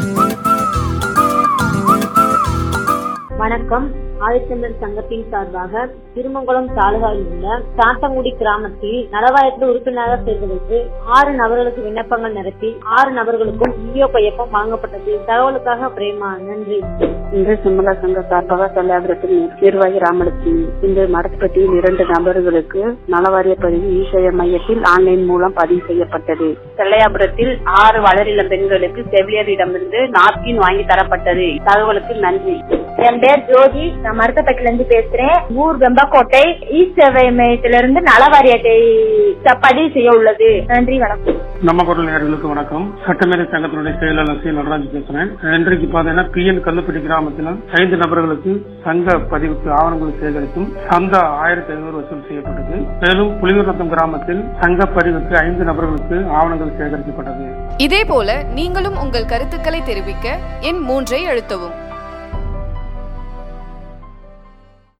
வணக்கம் ஆதிச்சந்தர் சங்கத்தின் சார்பாக திருமங்கலம் தாலுகாவில் உள்ள சாத்தங்குடி கிராமத்தில் நலவாயத்தில் உறுப்பினராக சேர்வதற்கு ஆறு நபர்களுக்கு விண்ணப்பங்கள் நிரப்பி ஆறு நபர்களுக்கும் வீடியோ கையொப்பம் வழங்கப்பட்டது தகவலுக்காக பிரேமா நன்றி இன்று சிம்மலா சங்க சார்பாக தொல்லாபுரத்தில் நிர்வாகி ராமலட்சுமி இந்த மடப்பட்டியில் இரண்டு நபர்களுக்கு நலவாரிய பதிவு ஈசேய மையத்தில் ஆன்லைன் மூலம் பதிவு செய்யப்பட்டது செல்லையாபுரத்தில் ஆறு வளரிளம் பெண்களுக்கு செவிலியரிடமிருந்து நாப்கின் வாங்கி தரப்பட்டது தகவலுக்கு நன்றி என் பேர் ஜோதி நான் மருத்தப்பட்டில இருந்து பேசுறேன் ஊர் வெம்பக்கோட்டை ஈ சேவை மையத்திலிருந்து நலவாரியத்தை பதிவு செய்ய உள்ளது நன்றி வணக்கம் நம்ம குரல் நேயர்களுக்கு வணக்கம் சட்டமேதை சங்கத்தினுடைய செயலாளர் சி நடராஜ் பேசுறேன் இன்றைக்கு பாத்தீங்கன்னா பி என் கல்லுப்பட்டி கிராமத்தில் ஐந்து நபர்களுக்கு சங்க பதிவுக்கு ஆவணங்கள் சேகரித்தும் சந்தா ஆயிரத்தி ஐநூறு வசூல் செய்யப்பட்டது மேலும் புலிகுரத்தம் கிராமத்தில் சங்க பதிவுக்கு ஐந்து நபர்களுக்கு ஆவணங்கள் சேகரிக்கப்பட்டது இதேபோல நீங்களும் உங்கள் கருத்துக்களை தெரிவிக்க எண் மூன்றை அழுத்தவும்